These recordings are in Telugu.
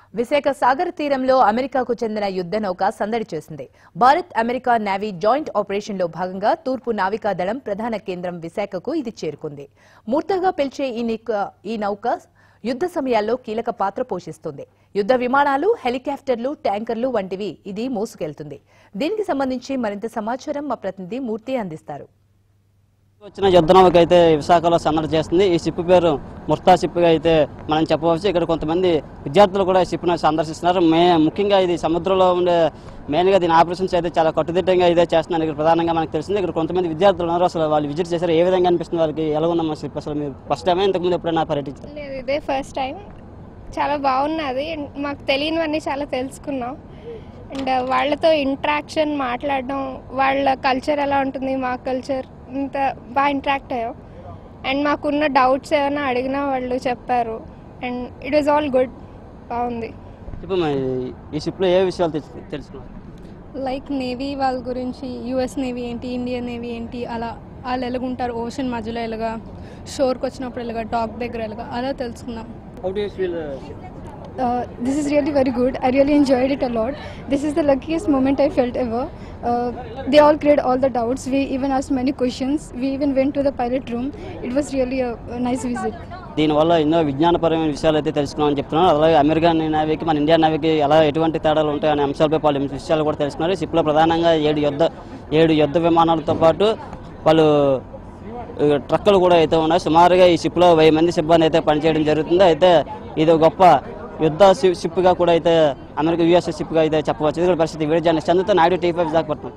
విశాఖ సాగర్ తీరంలో అమెరికాకు చెందిన యుద్ధ నౌక సందడి చేసింది భారత్ అమెరికా నేవీ జాయింట్ ఆపరేషన్లో భాగంగా తూర్పు నావికా దళం ప్రధాన కేంద్రం విశాఖకు ఇది చేరుకుంది మూర్తగా పిలిచే ఈ నిక- ఈ నౌక యుద్ధ సమయాల్లో కీలక పాత్ర పోషిస్తుంది యుద్ధ విమానాలు హెలికాప్టర్లు ట్యాంకర్లు వంటివి ఇది మోసుకెళ్తుంది దీనికి సంబంధించి మరింత సమాచారం మా ప్రతినిధి మూర్తి అందిస్తారు వచ్చిన యుద్ధ నౌక అయితే విశాఖలో సందడి చేస్తుంది ఈ షిప్ పేరు ముర్తా షిప్ గా అయితే మనం చెప్పవచ్చు ఇక్కడ కొంతమంది విద్యార్థులు కూడా ఈ షిప్ ను సందర్శిస్తున్నారు మే ముఖ్యంగా ఇది సముద్రంలో ఉండే మెయిన్ గా దీని ఆపరేషన్స్ అయితే చాలా కట్టుదిట్టంగా ఇదే చేస్తున్నారు ఇక్కడ ప్రధానంగా మనకు తెలిసింది ఇక్కడ కొంతమంది విద్యార్థులు ఉన్నారు అసలు వాళ్ళు విజిట్ చేశారు ఏ విధంగా అనిపిస్తుంది వాళ్ళకి ఎలా ఉందమ్మా షిప్ అసలు మీరు ఫస్ట్ టైమే ఇంతకుముందు ఎప్పుడైనా పర్యటించారు లేదు ఇదే ఫస్ట్ టైం చాలా బాగున్నది అండ్ మాకు తెలియనివన్నీ చాలా తెలుసుకున్నాం అండ్ వాళ్ళతో ఇంట్రాక్షన్ మాట్లాడడం వాళ్ళ కల్చర్ ఎలా ఉంటుంది మా కల్చర్ ఇంత బాగా ఇంట్రాక్ట్ అయ్యాం అండ్ మాకున్న డౌట్స్ ఏమైనా అడిగినా వాళ్ళు చెప్పారు and it was all good బాగుంది చెప్పు ఈ షిప్ లో ఏ విషయాలు తెలుసు- తెలుసుకున్నారు లైక్ నేవీ వాళ్ళ గురించి యుఎస్ నేవీ ఏంటి ఇండియన్ నేవీ ఏంటి అలా వాళ్ళు ఎలాగుంటారు ఓషన్ మధ్యలో ఎలాగా షోర్కి వచ్చినప్పుడు ఎలాగా డాక్ దగ్గర ఎలాగా అలా తెలుసుకున్నాం how do you feel Uh, this is really very good. I really enjoyed it a lot. This is the luckiest moment I felt ever. Uh, they all cleared all the doubts. We even asked many questions. We even went to the pilot room. It was really a, a nice visit. దీనివల్ల ఎన్నో విజ్ఞానపరమైన విషయాలు అయితే తెలుసుకున్నామని చెప్తున్నారు అలాగే అమెరికన్ నేవీకి మన ఇండియన్ నేవీకి ఎలా ఎటువంటి తేడాలు ఉంటాయి అనే అంశాలపై పలు విషయాలు కూడా తెలుసుకున్నారు ఈ షిప్లో ప్రధానంగా ఏడు యుద్ధ ఏడు యుద్ధ విమానాలతో పాటు పలు ఆ, ట్రక్కులు కూడా అయితే ఉన్నాయి సుమారుగా ఈ షిప్లో వెయ్యి మంది సిబ్బంది అయితే పనిచేయడం జరుగుతుంది అయితే ఇది ఒక గొప్ప యుద్ధ షి- షిప్గా కూడా అయితే అమెరికా యుఎస్ షిప్గా అయితే చెప్పవచ్చు ఇది కూడా పరిస్థితి వీడియో జర్నలిస్ట్ చందుతో Naidu T five Visakhapatnam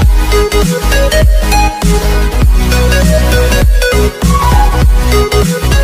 Thank you.